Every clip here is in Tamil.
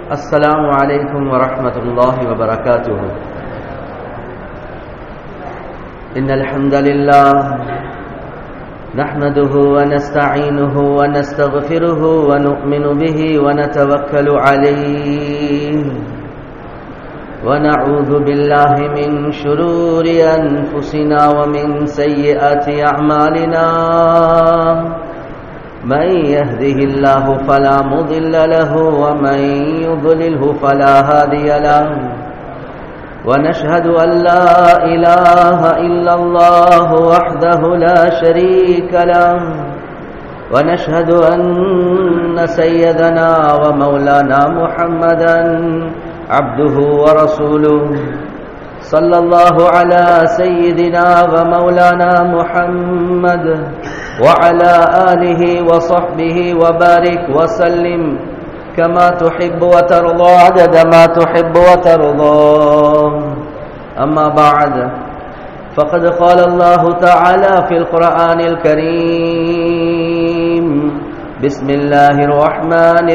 السلام عليكم ورحمة الله وبركاته إن الحمد لله نحمده ونستعينه ونستغفره ونؤمن به ونتوكل عليه ونعوذ بالله من شرور أنفسنا ومن سيئات أعمالنا من يهده الله فلا مضل له ومن يضلله فلا هادي له ونشهد أن لا إله إلا الله وحده لا شريك له ونشهد أن سيدنا ومولانا محمدا عبده ورسوله صلى الله على سيدنا ومولانا محمد وعلى آله وصحبه وبارك وسلم كما تحب وترضى عدد ما تحب وترضى أما بعد فقد قال الله تعالى في القرآن الكريم بسم الله الرحمن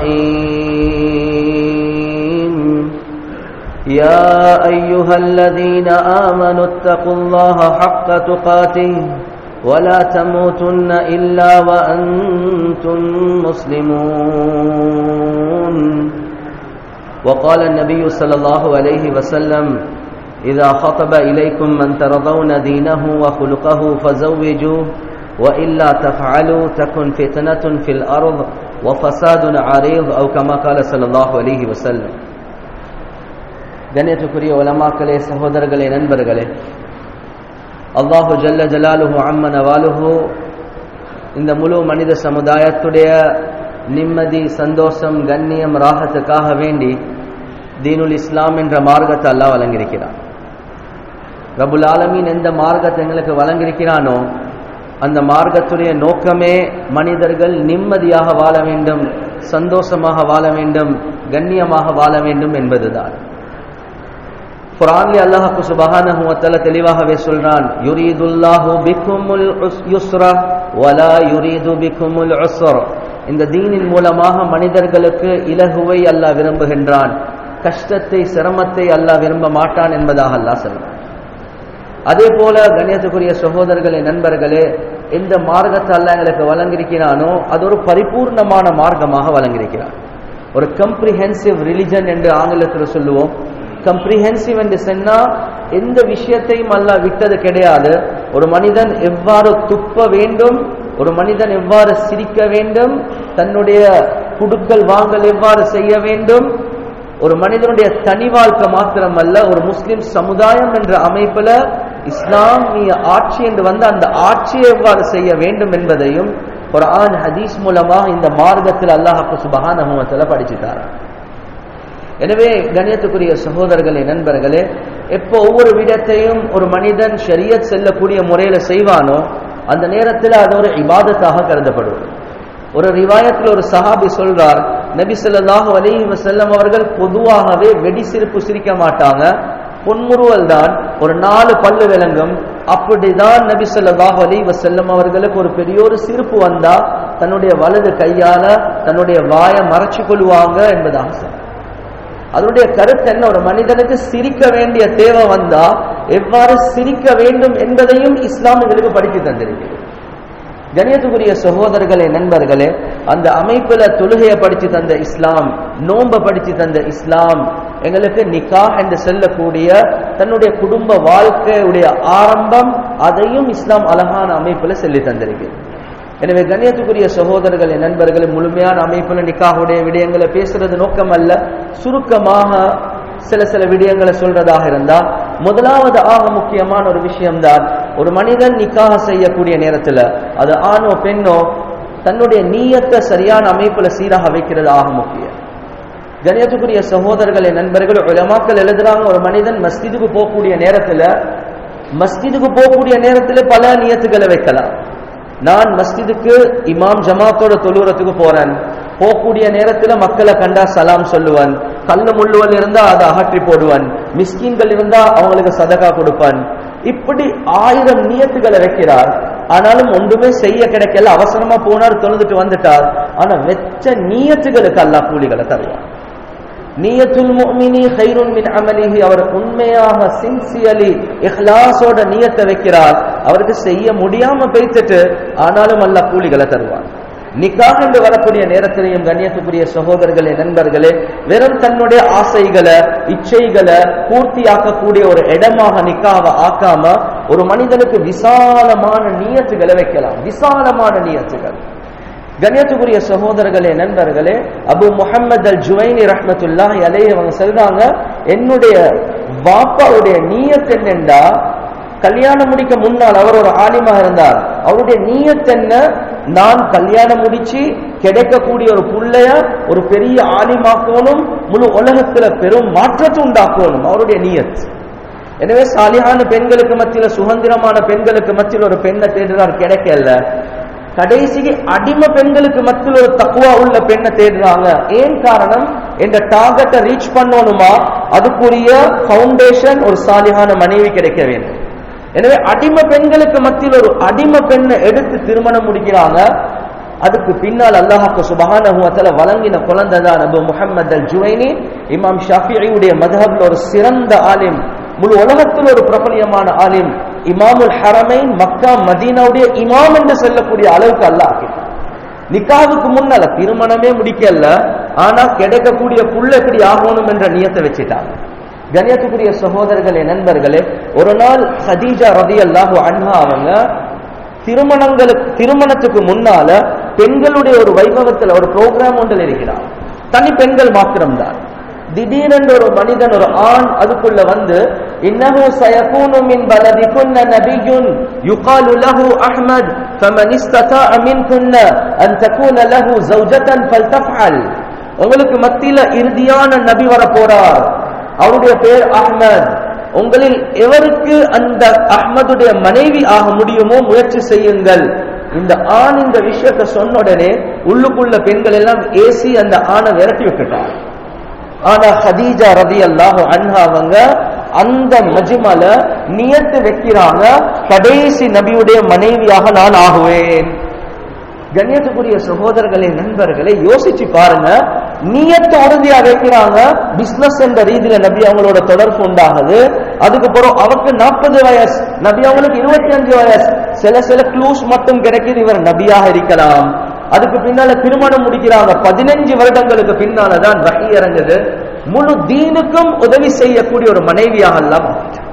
الرحيم يا أيها الذين آمنوا اتقوا الله حق تقاته ولا تموتن إلا وأنتم مسلمون وقال النبي صلى الله عليه وسلم إذا خطب إليكم من ترضون دينه وخلقه فزوجوه وإلا تفعلوا تكن فتنة في الأرض وفساد عريض أو كما قال صلى الله عليه وسلم கண்ணியத்துக்குரிய உலமாக்களே சகோதரர்களே நண்பர்களே அல்லாஹு ஜல்ல ஜலாலுஹு அம்மன வாலுஹு இந்த முழு மனித சமுதாயத்துடைய நிம்மதி சந்தோஷம் கண்ணியம் ராகத்துக்காக வேண்டி தீனுல் இஸ்லாம் என்ற மார்க்கத்தை அல்லாஹ் வழங்கியிருக்கிறான் ரபுல் ஆலமீன் எந்த மார்க்கத்தை எங்களுக்கு வழங்கியிருக்கிறானோ அந்த மார்க்கத்துடைய நோக்கமே மனிதர்கள் நிம்மதியாக வாழ வேண்டும் சந்தோஷமாக வாழ வேண்டும் கண்ணியமாக வாழ வேண்டும் என்பதுதான் குரான்ல அல்லாஹ் சுபஹானஹு வ தஆலா தெளிவாகவே சொல்றான் யுரீதுல்லாஹு பிக்குமுல் யுஸ்ரா வலா யுரீது பிக்குமுல் உஸ்ர் இந்த தீனின் மூலமாக மனிதர்களுக்கு இலகுவை அல்லாஹ் விரும்புகின்றான் கஷ்டத்தை சிரமத்தை அல்லாஹ் விரும்ப மாட்டான் என்பதாக அல்லாஹ் சொல்றான் அதே போல கண்ணியத்துக்குரிய சகோதரர்களே நண்பர்களே எந்த மார்க்கத்தை அல்லாஹ் எங்களுக்கு வழங்கியிருக்கிறானோ அது ஒரு பரிபூர்ணமான மார்க்கமாக வழங்கியிருக்கிறான் ஒரு கம்ப்ரிஹென்சிவ் ரிலிஜன் என்று ஆங்கிலத்தில் சொல்லுவோம் கம்ப்ரிஹென்சிவ் என்று சொன்னா எந்த விஷயத்தையும் அல்ல விட்டது கிடையாது ஒரு மனிதன் எவ்வாறு துப்ப வேண்டும் ஒரு மனிதன் எவ்வாறு சிரிக்க வேண்டும் தன்னுடைய குடுக்கல் வாங்கல் எவ்வாறு செய்ய வேண்டும் ஒரு மனிதனுடைய தனி வாழ்க்கை மாத்திரம் அல்ல ஒரு முஸ்லிம் சமுதாயம் என்ற அமைப்புல இஸ்லாமிய ஆட்சி என்று வந்து அந்த ஆட்சியை எவ்வாறு செய்ய வேண்டும் என்பதையும் ஒரு ஆண் ஹதீஸ் மூலமாக இந்த மார்க்கத்தில் அல்லாஹாக்கு சுபகான படிச்சுட்டாரா எனவே கணியத்துக்குரிய சகோதரர்களே நண்பர்களே எப்போ ஒவ்வொரு விடத்தையும் ஒரு மனிதன் ஷரியத் செல்லக்கூடிய முறையில செய்வானோ அந்த நேரத்தில் அது ஒரு இபாதத்தாக கருதப்படுவது ஒரு ரிவாயத்தில் ஒரு சஹாபி சொல்றார் நபி சொல்லாஹு அலி வசல்லம் அவர்கள் பொதுவாகவே வெடி சிரிப்பு சிரிக்க மாட்டாங்க பொன்முறுவல் தான் ஒரு நாலு பல்லு விளங்கும் அப்படிதான் நபி சொல்லாஹு அலி வசல்லம் அவர்களுக்கு ஒரு பெரிய ஒரு சிரிப்பு வந்தா தன்னுடைய வலது கையால தன்னுடைய வாயை மறைச்சு கொள்வாங்க என்பதாக சொன்னார் அதனுடைய கருத்து என்ன ஒரு மனிதனுக்கு சிரிக்க வேண்டிய தேவை வந்தா எவ்வாறு சிரிக்க வேண்டும் என்பதையும் இஸ்லாம் எங்களுக்கு படித்து தந்திருக்கிறது கணியத்துக்குரிய சகோதரர்களே நண்பர்களே அந்த அமைப்புல தொழுகையை படித்து தந்த இஸ்லாம் நோம்ப படித்து தந்த இஸ்லாம் எங்களுக்கு நிக்கா என்று செல்லக்கூடிய தன்னுடைய குடும்ப வாழ்க்கையுடைய ஆரம்பம் அதையும் இஸ்லாம் அழகான அமைப்புல சொல்லி தந்திருக்கிறது எனவே கண்ணியத்துக்குரிய சகோதரர்களே நண்பர்களே முழுமையான அமைப்புல நிக்காவுடைய விடயங்களை பேசுறது நோக்கம் அல்ல சுருக்கமாக சில சில விடயங்களை சொல்றதாக இருந்தா முதலாவது ஆக முக்கியமான ஒரு விஷயம்தான் ஒரு மனிதன் நிக்காக செய்யக்கூடிய நேரத்துல அது ஆணோ பெண்ணோ தன்னுடைய நீயத்தை சரியான அமைப்புல சீராக வைக்கிறது ஆக முக்கியம் கணியத்துக்குரிய சகோதரர்களே நண்பர்கள் உலமாக்கள் எழுதுறாங்க ஒரு மனிதன் மஸ்ஜிதுக்கு போகக்கூடிய நேரத்துல மஸ்ஜிதுக்கு போகக்கூடிய நேரத்துல பல நியத்துக்களை வைக்கலாம் நான் மஸ்ஜிதுக்கு இமாம் ஜமாத்தோட தொழுறதுக்கு போறேன் போகக்கூடிய நேரத்துல மக்களை கண்டா சலாம் சொல்லுவன் கல்லு முள்ளுவல் இருந்தா அதை அகற்றி போடுவன் மிஸ்கின்கள் இருந்தா அவங்களுக்கு சதகா கொடுப்பன் இப்படி ஆயிரம் நியத்துகளை வைக்கிறார் ஆனாலும் ஒன்றுமே செய்ய கிடைக்கல அவசரமா போனார் தொழுதுட்டு வந்துட்டார் ஆனா வெச்ச நியத்துகளுக்கு அல்லாஹ் கூலிகளை தருவான் நியத்துல் முஃமினி கைருன் மின் அமலிஹி அவர் உண்மையாக சின்சியலி இஹ்லாஸோட நியத்தை வைக்கிறார் அவருக்கு செய்ய முடியாம பேய்த்துட்டு ஆனாலும் அல்லாஹ் கூலிகளை தருவார் நிக்காஹ் என்று வரக்கூடிய நேரத்திலையும் கண்ணியத்துக்குரிய சகோதரர்களே நண்பர்களே வெறும் தன்னுடைய ஆசைகளை இச்சைகளை பூர்த்தியாக்கக்கூடிய ஒரு இடமாக நிக்காவை ஆக்காம ஒரு மனிதனுக்கு விசாலமான நியத்துகளை வைக்கலாம் விசாலமான நியத்துகள் கண்ணியத்துக்குரிய சகோதரர்களே நண்பர்களே அபு முஹம்மது அல் ஜுவைனி ரஹ்மத்துல்லாஹி அலைஹி அவங்க சொல்றாங்க என்னுடைய வாப்பாவுடைய நீயத் என்னென்றா கல்யாணம் முடிக்க முன்னால் அவர் ஒரு ஆலிமாக இருந்தார் அவருடைய நீயத் என்ன நான் கல்யாணம் முடிச்சு கிடைக்கக்கூடிய ஒரு புள்ளைய ஒரு பெரிய ஆலிமாக்கணும் முழு உலகத்துல பெரும் மாற்றத்தை உண்டாக்கணும் அவருடைய நீயத் எனவே சாலியான பெண்களுக்கு மத்தியில சுதந்திரமான பெண்களுக்கு மத்தியில் ஒரு பெண்ணை தேடுறார் கிடைக்கல கடைசிக்கு அடிமை பெண்களுக்கு மத்தியில் ஒரு தக்குவா உள்ள பெண்ணை தேடுறாங்க ஏன் காரணம் என்ற டார்கெட்டை ரீச் பண்ணணுமா அதுக்குரிய ஃபவுண்டேஷன் ஒரு சாலியான மனைவி கிடைக்க வேண்டும் எனவே அடிமை பெண்களுக்கு மத்தியில் ஒரு அடிமை பெண்ணை எடுத்து திருமணம் முடிக்கிறாங்க அதுக்கு பின்னால் அல்லாஹாக்கு சுபஹானஹுவத்தல வழங்கின குழந்தை தான் நபு முஹம்மது அல் ஜுவைனி இமாம் ஷாஃபியுடைய மதஹப்ல ஒரு சிறந்த ஆலிம் முழு உலகத்தில் ஒரு பிரபலியமான ஆலிம் இமாமுல் ஹரமைன் மக்கா மதீனாவுடைய இமாம் என்று சொல்லக்கூடிய அளவுக்கு அல்லாஹ் நிக்காவுக்கு முன்னால திருமணமே முடிக்கல ஆனா கிடைக்கக்கூடிய புள்ள எப்படி ஆகணும் என்ற நியத்தை வச்சுட்டாங்க கணியத்துக்குரிய சகோதரர்களே நண்பர்களே ஒரு நாள் ஹதீஜா ரதி அல்லாஹு அன்ஹா அவங்க திருமணங்களுக்கு திருமணத்துக்கு முன்னால பெண்களுடைய ஒரு வைபவத்தில் ஒரு ப்ரோக்ராம் ஒன்றில் இருக்கிறார் தனி பெண்கள் மாத்திரம்தான் திடீரென்று ஒரு மனிதன் ஒரு ஆண் அதுக்குள்ள வந்து இன்னஹு சயகூனு மின் பலதிகுன்ன நபியுன் யுகாலு லஹு அஹ்மத் ஃபமன் இஸ்ததாஅ மின்குன்ன அன் தகூன லஹு ஜௌஜதன் ஃபல்தஃஅல் உங்களுக்கு மத்தியில இறுதியான நபி வர போறார் அவருடைய பேர் அஹ்மத் உங்களில் எவருக்கு அந்த அஹ்மதுடைய மனைவி ஆக முடியுமோ முயற்சி செய்யுங்கள் இந்த ஆண் இந்த விஷயத்தை சொன்ன உடனே உள்ளுக்குள்ள பெண்கள் எல்லாம் ஏசி அந்த ஆணை விரட்டி விட்டுட்டார் ஆனா ஹதீஜா ரதி அல்லாஹு அன்ஹா அவங்க அந்த மஜ்மல நியத்து வைக்கிறாங்க கடைசி நபியுடைய மனைவியாக நான் ஆகுவேன் கண்ணியத்துக்குரிய சகோதரர்களே நண்பர்களை யோசிச்சு பாருங்க நியத்தை உறுதியா வைக்கிறாங்க பிசினஸ் என்ற ரீதியில நபி அவங்களோட தொடர்பு உண்டாகுது அதுக்கப்புறம் அவருக்கு நாற்பது வயசு நபி அவங்களுக்கு இருபத்தி அஞ்சு வயசு சில சில க்ளூஸ் மட்டும் கிடைக்குது இவர் நபியாக இருக்கலாம் அதுக்கு பின்னால திருமணம் முடிக்கிறாங்க பதினஞ்சு வருடங்களுக்கு பின்னாலதான் வகை இறங்குது முழு தீனுக்கும் உதவி செய்யக்கூடிய ஒரு மனைவியாக எல்லாம்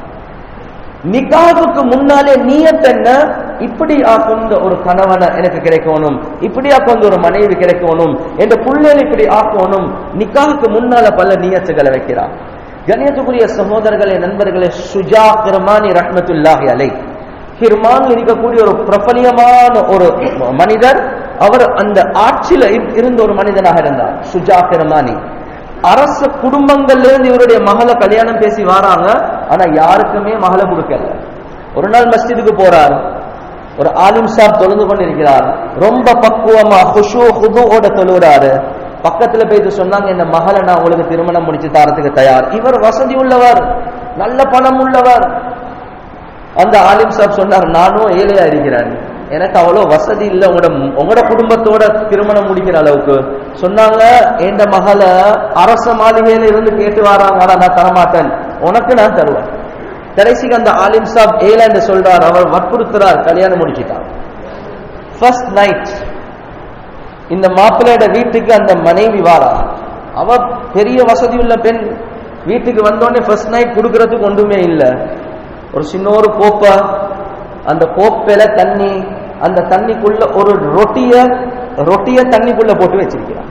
நிகாவுக்கு முன்னாலே நீயத் என்ன இப்படியா கொண்ட ஒரு கணவனை எனக்கு கிடைக்கணும் இப்படியா கொண்ட ஒரு மனைவி கிடைக்கணும் என்ற புள்ளைகள் இப்படி ஆக்கணும் நிக்காவுக்கு முன்னால பல நீயத்துகளை வைக்கிறார் கணியத்துக்குரிய சகோதரர்களே நண்பர்களே சுஜா கிரமானி ரஹ்மத்துல்லாஹி அலை ஹிர்மான் இருக்கக்கூடிய ஒரு பிரபலியமான ஒரு மனிதர் அவர் அந்த ஆட்சியில இருந்த ஒரு மனிதனாக இருந்தார் சுஜா கிரமானி அரச குடும்பங்கள்ல இருந்து இவருடைய மகளை கல்யாணம் பேசி வராங்க ஆனா யாருக்குமே மகளை கொடுக்கல ஒரு நாள் மஸ்ஜிதுக்கு போறார் ஒரு ஆலிம் சாப் தொழுந்து கொண்டிருக்கிறார் ரொம்ப பக்குவமா ஹுஷு ஹுதுவோட தொழுகிறாரு பக்கத்துல போயிட்டு சொன்னாங்க இந்த மகளை நான் உங்களுக்கு திருமணம் முடிச்சு தரத்துக்கு தயார் இவர் வசதி உள்ளவர் நல்ல பணம் உள்ளவர் அந்த ஆலிம் சாப் சொன்னார் நானும் ஏழையா இருக்கிறேன் எனக்கு அவ்வளோ வசதி இல்லை உங்களோட உங்களோட குடும்பத்தோட திருமணம் முடிக்கிற அளவுக்கு சொன்னாங்க எந்த மகளை அரச மாளிகையில இருந்து கேட்டு வராங்க ஆனா நான் தரமாட்டேன் உனக்கு நான் தருவேன் கடைசிக்கு அந்த ஆலிம் சாப் ஏல என்று சொல்றார் அவர் வற்புறுத்துறார் கல்யாணம் முடிச்சிட்டார் ஃபர்ஸ்ட் நைட் இந்த மாப்பிள்ளையோட வீட்டுக்கு அந்த மனைவி வாரா அவ பெரிய வசதி உள்ள பெண் வீட்டுக்கு வந்தோடனே ஃபர்ஸ்ட் நைட் கொடுக்கறதுக்கு ஒன்றுமே இல்லை ஒரு சின்ன ஒரு கோப்பை அந்த கோப்பையில தண்ணி அந்த தண்ணிக்குள்ள ஒரு ரொட்டிய ரொட்டிய தண்ணிக்குள்ள போட்டு வச்சிருக்கிறான்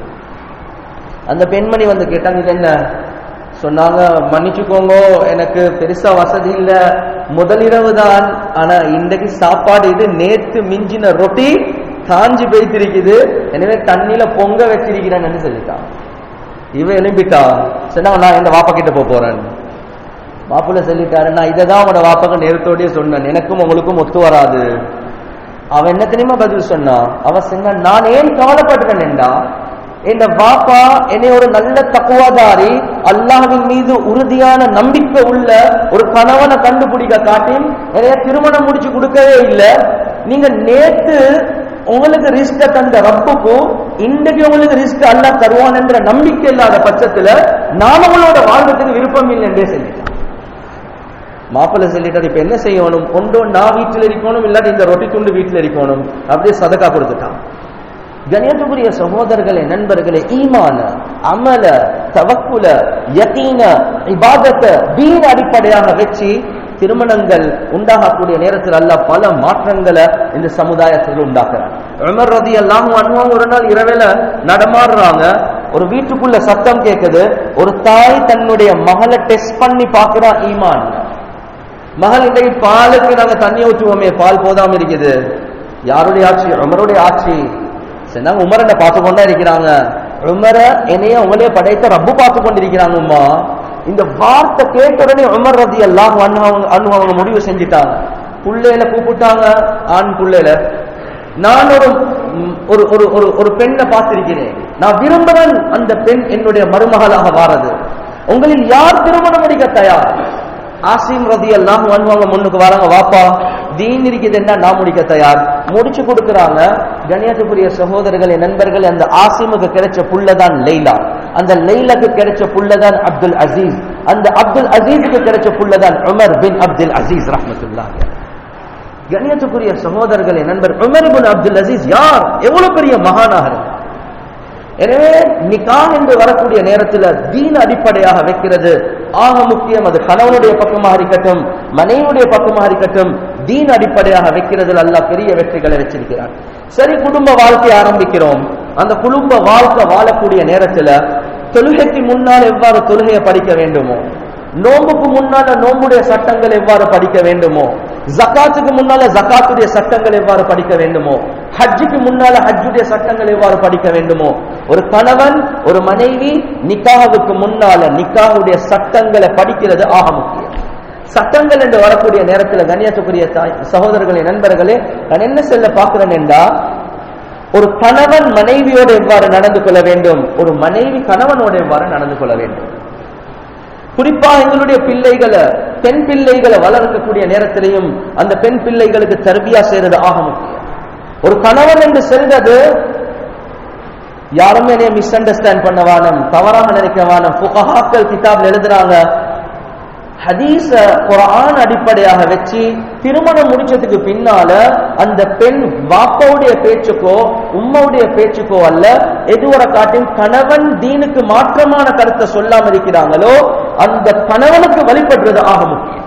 அந்த பெண்மணி வந்து கேட்டாங்க இது என்ன சொன்னாங்க மன்னிச்சுக்கோங்க எனக்கு பெருசா வசதி இல்ல முதலிரவு தான் ஆனா இன்றைக்கு சாப்பாடு இது நேத்து மிஞ்சின ரொட்டி காஞ்சி பெய்திருக்குது எனவே தண்ணியில பொங்க வச்சிருக்கிறேன்னு சொல்லிட்டான் இவ எழும்பிட்டா சொன்னாங்க நான் இந்த வாப்பா கிட்ட போக போறேன் மாப்பிள்ள சொல்லிட்டாரு நான் இதை தான் உங்களோட வாப்பாக்கு நேரத்தோடய சொன்னேன் எனக்கும் உங்களுக்கும் ஒத்து வராது அவன் என்ன தெரியுமா பதில் சொன்னான் அவன் சொன்ன நான் ஏன் கவலைப்படுறேன்டா என் வாப்பா என்னை ஒரு நல்ல தக்குவாதாரி அல்லாஹ்வின் மீது உறுதியான நம்பிக்கை உள்ள ஒரு கணவனை கண்டுபிடிக்க காட்டி நிறைய திருமணம் முடிச்சு கொடுக்கவே இல்லை நீங்க நேத்து உங்களுக்கு ரிஸ்க தந்த ரப்புக்கும் இன்றைக்கு உங்களுக்கு ரிஸ்க் அல்லாஹ் தருவான் என்ற நம்பிக்கை இல்லாத பட்சத்துல நான் உங்களோட வாழ்றதுக்கு விருப்பம் இல்லை என்றே சொல்லிட்டான் மாப்பிள்ளை சொல்லிட்டாரு இப்ப என்ன செய்யணும் ஒன்றோ நான் வீட்டில் இருக்கணும் இல்லாட்டி இந்த ரொட்டி துண்டு வீட்டில் இருக்கணும் அப்படியே சதக்கா கொடுத்துட்டான் கணியத்துக்குரிய சகோதரர்களே நண்பர்களே ஈமான அமல தவக்குல யகீன இபாதத்த தீன் அடிப்படையாக வச்சு திருமணங்கள் உண்டாகக்கூடிய நேரத்தில் அல்ல பல மாற்றங்களை இந்த சமுதாயத்தில் உண்டாக்குறாங்க உமர் ரதி எல்லாம் அனுபவம் ஒரு நாள் இரவேல நடமாடுறாங்க ஒரு வீட்டுக்குள்ள சத்தம் கேட்குது ஒரு தாய் தன்னுடைய மகளை டெஸ்ட் பண்ணி பார்க்கிறா ஈமான் மகள் இன்றைக்கு பாலுக்கு நாங்க தண்ணி ஊற்றுவோமே பால் போதாம இருக்குது யாருடைய ஆட்சி உமருடைய ஆட்சி சரி நாங்க உமரனை பார்த்து கொண்டா இருக்கிறாங்க உமர என்னைய உங்களைய படைத்த ரப்பு பார்த்து கொண்டிருக்கிறாங்க உமா இந்த வார்த்தை கேட்ட உடனே உமர் ரதி எல்லாம் அண்ணு அவங்க முடிவு செஞ்சிட்டாங்க புள்ளையில கூப்பிட்டாங்க ஆண் புள்ளையில நான் ஒரு ஒரு ஒரு ஒரு ஒரு பெண்ணை பார்த்திருக்கிறேன் நான் விரும்புறேன் அந்த பெண் என்னுடைய மருமகளாக வாரது உங்களில் யார் திருமணம் முடிக்க தயார் ஆசிம் ரதி எல்லாம் வருவாங்க முன்னுக்கு வராங்க வாப்பா தீன் இருக்குதுன்னா நான் முடிக்க தயார் முடிச்சு கொடுக்கறாங்க கணியத்துக்குரிய சகோதரர்களே நண்பர்கள் அந்த ஆசிமுக்கு கிடைச்ச புள்ளதான் லைலா அந்த லைலாக்கு கிடைச்ச புள்ளதான் அப்துல் அசீஸ் அந்த அப்துல் அசீஸுக்கு கிடைச்ச புள்ளதான் உமர் பின் அப்துல் அசீஸ் ரஹமத்துல்லா கணியத்துக்குரிய சகோதரர்களே நண்பர் உமர் பின் அப்துல் அசீஸ் யார் எவ்வளவு பெரிய மகானாக இருந்தார் எனவே நிகான் என்று வரக்கூடிய நேரத்தில் தீன் அடிப்படையாக வைக்கிறது ஆக முக்கியம் அது கணவனுடைய பக்கமாக இருக்கட்டும் மனைவியுடைய பக்கமாக இருக்கட்டும் தீன் அடிப்படையாக வைக்கிறதுல அல்ல பெரிய வெற்றிகளை வச்சிருக்கிறார் சரி குடும்ப வாழ்க்கை ஆரம்பிக்கிறோம் அந்த குடும்ப வாழ்க்கை வாழக்கூடிய நேரத்தில் தொழுகைக்கு முன்னால் எவ்வாறு தொழுகையை படிக்க வேண்டுமோ நோம்புக்கு முன்னால நோம்புடைய சட்டங்கள் எவ்வாறு படிக்க வேண்டுமோ ஜக்காத்துக்கு முன்னால ஜக்காத்துடைய சட்டங்கள் எவ்வாறு படிக்க வேண்டுமோ ஹஜ்ஜுக்கு முன்னால ஹஜ்ஜுடைய சட்டங்கள் எவ்வாறு படிக்க வேண்டுமோ ஒரு கணவன் ஒரு மனைவி நிக்காவுக்கு முன்னால நிக்காவுடைய சட்டங்களை படிக்கிறது ஆக முக்கியம் சட்டங்கள் என்று வரக்கூடிய நேரத்தில் கண்ணியத்துக்குரிய தாய் சகோதரர்களே நண்பர்களே நான் என்ன செல்ல பார்க்கிறேன் என்றா ஒரு கணவன் மனைவியோடு எவ்வாறு நடந்து கொள்ள வேண்டும் ஒரு மனைவி கணவனோடு எவ்வாறு நடந்து கொள்ள வேண்டும் குறிப்பா எங்களுடைய பிள்ளைகளை பெண் பிள்ளைகளை வளர்க்கக்கூடிய நேரத்திலையும் அந்த பெண் பிள்ளைகளுக்கு தர்பியா செய்யறது ஆக முக்கியம் ஒரு கணவன் என்று செல்றது யாருமே என்னைய மிஸ் அண்டர்ஸ்டாண்ட் பண்ண வானம் தவறாம நினைக்க வானம் புகஹாக்கள் கிதாப்ல எழுதுறாங்க ஹதீஸ குரான் அடிப்படையாக வச்சு திருமணம் முடிச்சதுக்கு பின்னால அந்த பெண் வாப்பாவுடைய பேச்சுக்கோ உம்மாவுடைய பேச்சுக்கோ அல்ல எதுவரை காட்டும் கணவன் தீனுக்கு மாற்றமான கருத்தை சொல்லாம இருக்கிறாங்களோ அந்த கணவனுக்கு வழிபடுறது ஆக முக்கியம்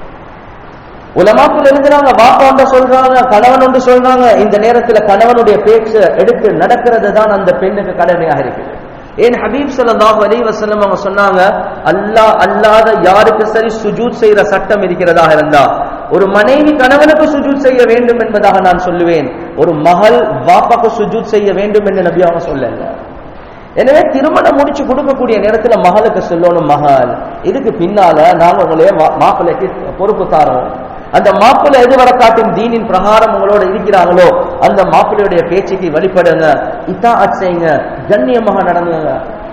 உலமாக்கள் எழுதுறாங்க வாப்பா ஒன்று சொல்றாங்க கணவன் ஒன்று சொல்றாங்க இந்த நேரத்துல கணவனுடைய பேச்சு எடுத்து நடக்கிறது தான் அந்த பெண்ணுக்கு கடமையாக இருக்குது ஏன் ஹபீப் சல்லாஹ் அலி வசல்லம் அவங்க சொன்னாங்க அல்லாஹ் அல்லாத யாருக்கு சரி சுஜூத் செய்யற சட்டம் இருக்கிறதாக இருந்தா ஒரு மனைவி கணவனுக்கு சுஜூத் செய்ய வேண்டும் என்பதாக நான் சொல்லுவேன் ஒரு மகள் வாப்பாக்கு சுஜூத் செய்ய வேண்டும் என்று நபி அவங்க சொல்லல எனவே திருமணம் முடிச்சு கொடுக்கக்கூடிய நேரத்துல மகளுக்கு சொல்லணும் மகள் இதுக்கு பின்னால நாங்க உங்களைய மாப்பிள்ளைக்கு பொறுப்பு தாரோம் அந்த மாப்பிள்ளை எதுவரை காட்டும் தீனின் பிரகாரம் உங்களோட இருக்கிறாங்களோ அந்த மாப்பிள்ளையுடைய பேச்சுக்கு வழிபடுங்க இதா செய்யுங்க கண்ணியமாக நடந்துங்க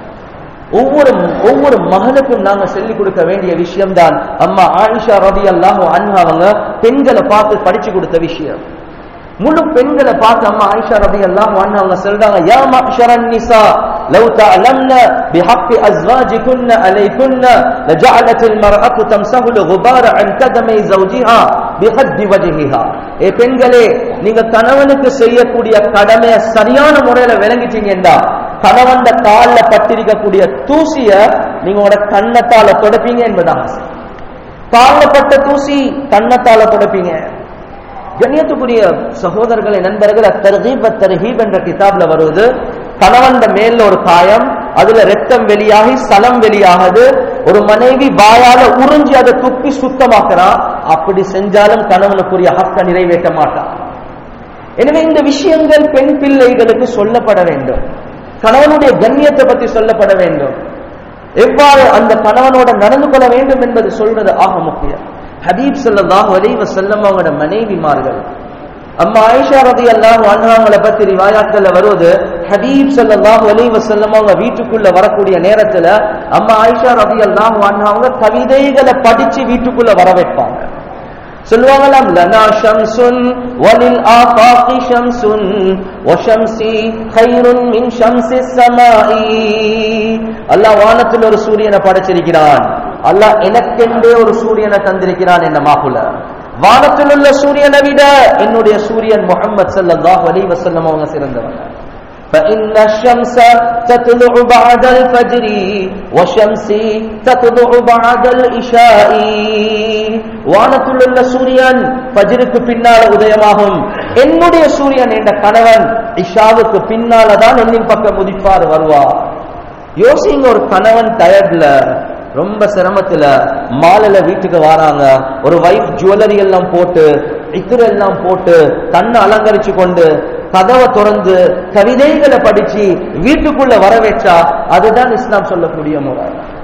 ஒவ்வொரு ஒவ்வொரு மகனுக்கும் நாங்க சொல்லிக் கொடுக்க வேண்டிய விஷயம் தான் அம்மா ஆயிஷா ரவி அல்லாஹ் அவங்க பெண்களை பார்த்து படிச்சு கொடுத்த விஷயம் முழு பெண்களை பார்த்து அம்மா ஆயிஷா ரபி எல்லாம் அவங்க சொல்றாங்க யா மஹ்ஷரன் நிசா لو تعلمن بحق ازواجكن عليكن لجعلت المرأة تمسح الغبار عن قدم زوجها بخد وجهها ஏ பெண்களே நீங்க கணவனுக்கு செய்யக்கூடிய கடமையை சரியான முறையில விளங்கிட்டீங்கடா கணவன் கால்ல பட்டிருக்கக்கூடிய தூசிய நீங்க உங்களோட கண்ணத்தால தொடப்பீங்க என்பதாக கால்ல பட்ட தூசி கண்ணத்தால தொடப்பீங்க கண்ணியத்துக்குரிய சகோதரர்களை நண்பர்கள் தர்ஹீப் தர்ஹீப் என்ற கிதாப்ல வருவது கணவன் மேல ஒரு காயம் அதுல ரத்தம் வெளியாகி சலம் வெளியாகுது ஒரு மனைவி வாயால உறிஞ்சி அதை துப்பி சுத்தமாக்குறான் அப்படி செஞ்சாலும் கணவனுக்குரிய ஹக்க நிறைவேற்ற மாட்டான் எனவே இந்த விஷயங்கள் பெண் பிள்ளைகளுக்கு சொல்லப்பட வேண்டும் கணவனுடைய கண்ணியத்தை பற்றி சொல்லப்பட வேண்டும் எவ்வாறு அந்த கணவனோட நடந்து கொள்ள வேண்டும் என்பது சொல்றது ஆக முக்கியம் ஹபீப் சல்லாஹ் அலைவ செல்லம் அவங்களோட மனைவிமார்கள் அம்மா ஆயிஷா ரதி அல்லாஹ் அண்ணாங்களை பத்தி ரிவாயாட்கள்ல வருவது ஹபீப் சல்லாஹ் அலைவ செல்லம் அவங்க வீட்டுக்குள்ள வரக்கூடிய நேரத்துல அம்மா ஆயிஷா ரதி அல்லாஹ் அண்ணாவங்க கவிதைகளை படிச்சு வீட்டுக்குள்ள வர வைப்பாங்க சொல்லுவாங்களாம் லனா ஷம்சுன் வலில் ஆஃபாகி ஷம்சுன் வஷம்சி கைருன் மின் ஷம்சி ஸமாஇ அல்லாஹ் வானத்தில் ஒரு சூரியனை படைச்சிருக்கிறான் அல்லாஹ் எனக்கென்றே ஒரு சூரியனை தந்திருக்கிறான் என்ன மாகுல வானத்தில் உள்ள சூரியனை விட என்னுடைய சூரியன் முகமது ஸல்லல்லாஹு அலைஹி வஸல்லம் அவங்க சிறந்தவங்க فإن الشمس تطلع بعد الفجر وشمسي تطلع بعد الإشاء வானத்தில் உள்ள சூரியன் ஃபஜ்ருக்கு பின்னால உதயமாகும் என்னுடைய சூரியன் என்ற கணவன் இஷாவுக்கு பின்னால தான் என்னின் பக்கம் உதிப்பார் வருவார் யோசிங்க ஒரு கணவன் டயர்ட்ல ரொம்ப சிரமத்துல மாலையில வீட்டுக்கு வராங்க ஒரு வைஃப் ஜுவல்லரி எல்லாம் போட்டு இத்திர எல்லாம் போட்டு தன்னை அலங்கரிச்சு கொண்டு கதவை திறந்து கவிதைகளை படிச்சு வீட்டுக்குள்ள வர வச்சா அதுதான் இஸ்லாம் சொல்லக்கூடிய முறை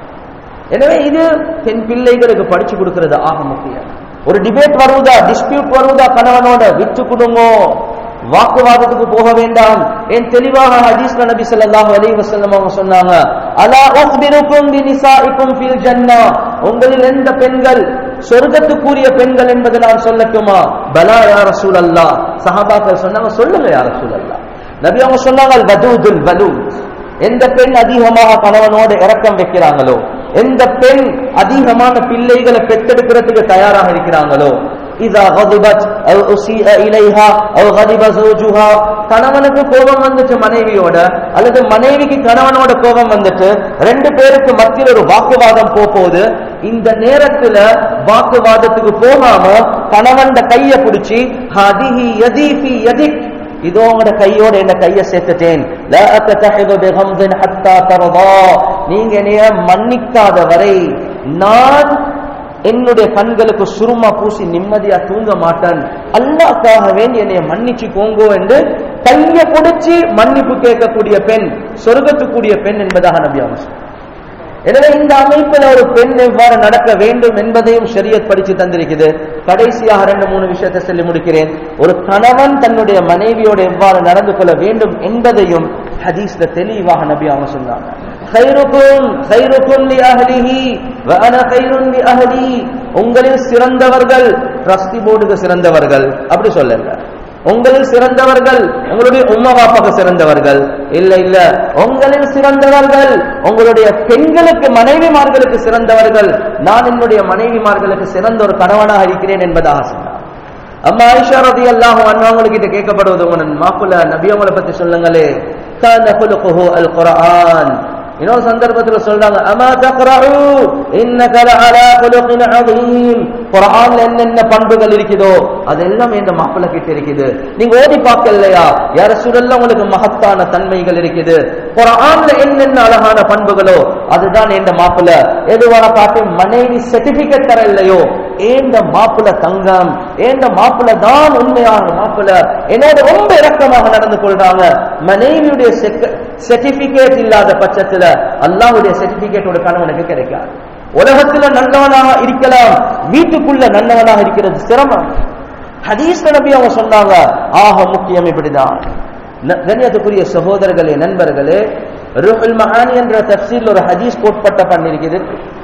எனவே இது பெண் பிள்ளைகளுக்கு படிச்சு கொடுக்கிறது ஆக முக்கியம் ஒரு டிபேட் வருவதா டிஸ்பியூட் வருவதா கணவனோட விட்டு கொடுங்கோ வாக்குவாதத்துக்கு போக வேண்டாம் என் தெளிவாக ஹதீஸ்ல நபி ஸல்லல்லாஹு அலைஹி வஸல்லம் அவங்க சொன்னாங்க அலா உக்பிருக்கும் பினிசாஇக்கும் ஃபில் ஜன்னah உங்களில் எந்த பெண்கள் சொர்க்கத்துக்குரிய பெண்கள் என்பதை நான் சொல்லட்டுமா பலா யா ரசூலல்லாஹ் சஹாபாக்கள் சொன்னாங்க சொல்லுங்க யா ரசூலல்லாஹ் நபி அவங்க சொன்னாங்க வதூதுல் வலூத் எந்த பெண் அதிகமாக கணவனோடு இரக்கம் வைக்கிறாங்களோ எந்த பெண் அதிகமான பிள்ளைகளை பெற்றெடுக்கிறதுக்கு தயாராக இருக்கிறாங்களோ இதா غضبت او اسيء اليها او غضب زوجها கணவனுக்கு கோபம் வந்துச்சு மனைவியோட அல்லது மனைவிக்கு கணவனோட கோபம் வந்துட்டு ரெண்டு பேருக்கு மத்தியில் ஒரு வாக்குவாதம் போகுது இந்த நேரத்துல வாக்குவாதத்துக்கு போகாம கணவன் கைய பிடிச்சி ஹதிஹி யதிஃபி யதிக் இதோ உங்களோட கையோட என்ன கைய சேர்த்துட்டேன் லா அத்தஹிது பிகம்தின் ஹத்தா தரதா நீங்க என்னைய மன்னிக்காத வரை நான் என்னுடைய கண்களுக்கு சுருமா பூசி நிம்மதியா தூங்க மாட்டேன் அல்லாஹ்க்காக வேண்டி என்னைய மன்னிச்சு கோங்கோ என்று கைய பிடிச்சி மன்னிப்பு கேட்கக்கூடிய பெண் சொர்க்கத்துக்குரிய பெண் என்பதாக நபி அவங்க சொன்னார். எனவே இந்த அமைப்பில் ஒரு பெண் எவ்வாறு நடக்க வேண்டும் என்பதையும் ஷரியத் படிச்சு தந்திருக்குது கடைசியாக ரெண்டு மூணு விஷயத்தை சொல்லி முடிக்கிறேன் ஒரு கணவன் தன்னுடைய மனைவியோடு எவ்வாறு நடந்து கொள்ள வேண்டும் என்பதையும் ஹதீஸ்ல தெளிவாக நபி அவங்க சொன்னாங்க خيركم خيركم لأهله وأنا خير لأهلي உங்களில் சிறந்தவர்கள் ட்ரஸ்டி போர்டுக்கு சிறந்தவர்கள் அப்படி சொல்லல உங்களில் சிறந்தவர்கள் உங்களுடைய உம்மா பாப்பாக்கு சிறந்தவர்கள் இல்ல இல்ல உங்களில் சிறந்தவர்கள் உங்களுடைய பெண்களுக்கு மனைவிமார்களுக்கு சிறந்தவர்கள் நான் என்னுடைய மனைவிமார்களுக்கு சிறந்த ஒரு கணவனாக இருக்கிறேன் என்பதாக சொன்னார் அம்மா ஆயிஷா ரதி அல்லாஹ் அண்ணாவங்ககிட்ட கேட்கப்படுவது உங்க மாப்பிள்ள நபியவங்களை பத்தி சொல்லுங்களே கான குலுகுஹு அல் குர்ஆன் இன்னொரு சந்தர்ப்பத்துல சொல்றாங்க அமா தக்ரஹு இன்னக லஅலா குலுகின் அதீம் குர்ஆன்ல என்னென்ன பண்புகள் இருக்குதோ அதெல்லாம் இந்த மாப்பிள்ள கிட்ட இருக்குது நீங்க ஓதி பார்க்கலையா யார சூழல்ல உங்களுக்கு மகத்தான தன்மைகள் இருக்குது குர்ஆன்ல என்னென்ன அழகான பண்புகளோ அதுதான் இந்த மாப்பிள்ள எதுவான பார்த்து மனைவி சர்டிபிகேட் தர இல்லையோ ஏந்த மாப்பிள்ள தங்கம் ஏந்த மாப்பிள்ள தான் உண்மையான மாப்பிள்ள என்னோட ரொம்ப இரக்கமாக நடந்து கொள்றாங்க மனைவியுடைய சர்டிபிகேட் இல்லாத பட்சத்துல அல்லாஹ்வுடைய சர்டிபிகேட் ஒரு கணவனுக்கு கிடைக்காது உலகத்துல நல்லவனாக இருக்கலாம் வீட்டுக்குள்ள நல்லவனாக இருக்கிறது சிரமம் ஹதீஸ் நபி அவங்க சொன்னாங்க ஆக முக்கியம் இப்படிதான் ந- கண்ணியத்துக்குரிய சகோதரர்களே நண்பர்களே ருஹுல் மஹானி என்ற தப்சீல் ஒரு ஹதீஸ் கோட்பட்ட பண்ணிருக்குது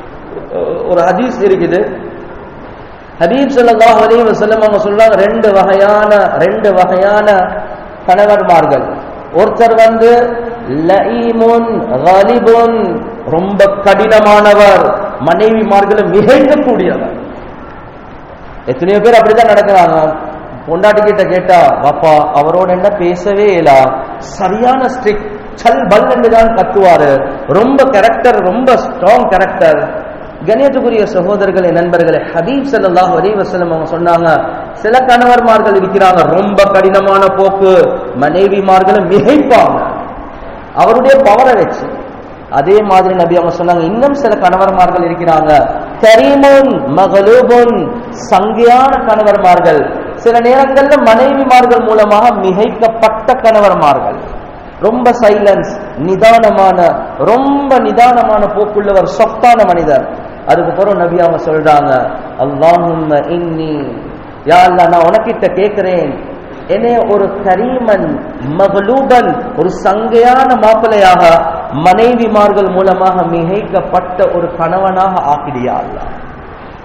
ஒரு ஹதீஸ் இருக்குது ஹபீப் ஸல்லல்லாஹு அலைஹி வஸல்லம் அவங்க சொல்றாங்க ரெண்டு வகையான ரெண்டு வகையான கணவன்மார்கள் ஒருத்தர் வந்து லஈமுன் கலிபுன் ரொம்ப கடினமானவர் மனைவிமார்களை மிகைக்கக்கூடியவர் எத்தனையோ பேர் அப்படிதான் நடக்கிறாங்க பொண்டாட்டி கிட்ட கேட்டா பாப்பா அவரோட என்ன பேசவே இல்ல சரியான ஸ்ட்ரிக் சல் பல் என்றுதான் கத்துவாரு ரொம்ப கேரக்டர் ரொம்ப ஸ்ட்ராங் கேரக்டர் கணியத்துக்குரிய சகோதரர்களே நண்பர்களே ஹபீப் ஸல்லல்லாஹு அலைஹி வஸல்லம் அவங்க சொன்னாங்க சில கணவர்மார்கள் இருக்கிறாங்க ரொம்ப கடினமான போக்கு மனைவிமார்களை மிகைப்பாங்க அவருடைய பவரை வச்சு அதே மாதிரி நபி அவங்க சொன்னாங்க இன்னும் சில கணவர்மார்கள் இருக்கிறாங்க கரீமுன் மகளூபுன் சங்கையான கணவர்மார்கள் சில நேரங்கள்ல மனைவிமார்கள் மூலமாக மிகைக்கப்பட்ட கணவர்மார்கள் ரொம்ப சைலன்ஸ் நிதானமான ரொம்ப நிதானமான போக்குள்ளவர் சொத்தான மனிதர் அதுக்கு பிறகு நபி அவங்க சொல்றாங்க அல்லாஹும்ம இன்னி யா அல்லாஹ் நான் உனக்கிட்ட கேட்கிறேன் என்னை ஒரு கரீமன் மகளூபன் ஒரு சங்கையான மாப்பிள்ளையாக மனைவிமார்கள் மூலமாக மிகைக்கப்பட்ட ஒரு கணவனாக ஆக்கிடியா அல்லாஹ்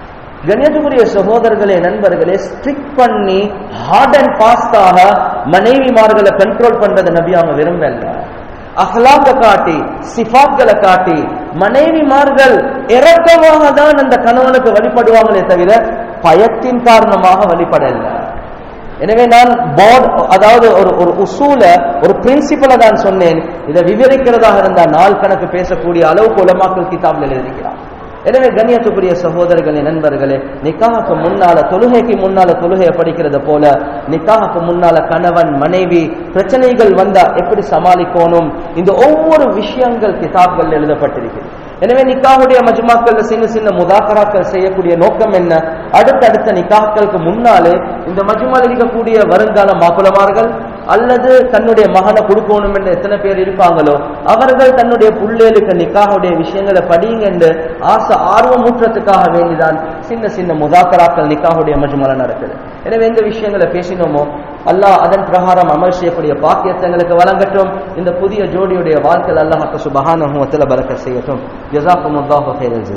கண்ணியத்துக்குரிய சகோதரர்களே நண்பர்களே ஸ்ட்ரிக் பண்ணி ஹார்ட் அண்ட் ஃபாஸ்டாக மனைவிமார்களை கண்ட்ரோல் பண்றதை நபி அவங்க விரும்பல அஹ்லாக்க காட்டி சிஃபாத்களை காட்டி மனைவிமார்கள் இறக்கமாக தான் அந்த கணவனுக்கு வழிபடுவாங்களே தவிர பயத்தின் காரணமாக வழிபடல எனவே நான் போர்ட் அதாவது ஒரு ஒரு உசூல ஒரு பிரின்சிபலை தான் சொன்னேன் இதை விவரிக்கிறதாக இருந்தால் நாள் கணக்கு பேசக்கூடிய அளவுக்கு உலமாக்கள் கிதாபில் எழுதிக்கிறான் எனவே கண்ணியத்துக்குரிய சகோதரர்களே நண்பர்களே நிக்காஹுக்கு முன்னால தொழுகைக்கு முன்னால தொழுகையை படிக்கிறது போல நிக்காஹுக்கு முன்னால கணவன் மனைவி பிரச்சனைகள் வந்தா எப்படி சமாளிக்கணும் இந்த ஒவ்வொரு விஷயங்கள் கிதாப்கள் எழுதப்பட்டிருக்கிறது எனவே நிக்காவுடைய மஜ்மாக்கள்ல சின்ன சின்ன முதாக்கராக்கள் செய்யக்கூடிய நோக்கம் என்ன அடுத்தடுத்த நிக்காக்களுக்கு முன்னாலே இந்த மஜ்மால் இருக்கக்கூடிய வருங்கால மாப்பிளமார்கள் அல்லது தன்னுடைய மகனை கொடுக்கணும் என்று எத்தனை பேர் இருப்பாங்களோ அவர்கள் தன்னுடைய புள்ளேலுக்கு நிக்காவுடைய விஷயங்களை படியுங்க என்று ஆசை ஆர்வம் ஊற்றத்துக்காக வேண்டிதான் சின்ன சின்ன முதாக்கராக்கள் நிக்காவுடைய மஜ்மால நடக்குது எனவே எந்த விஷயங்களை பேசினோமோ அல்லாஹ் அதன் பிரகாரம் அமல் செய்யக்கூடிய பாக்கியத்தை எங்களுக்கு வழங்கட்டும் இந்த புதிய ஜோடியுடைய வாழ்க்கையில் அல்லாஹ் சுபஹானஹு வ தஆலா பரக்கத் செய்யட்டும் ஜஸாக்குமுல்லாஹு ஹைரல்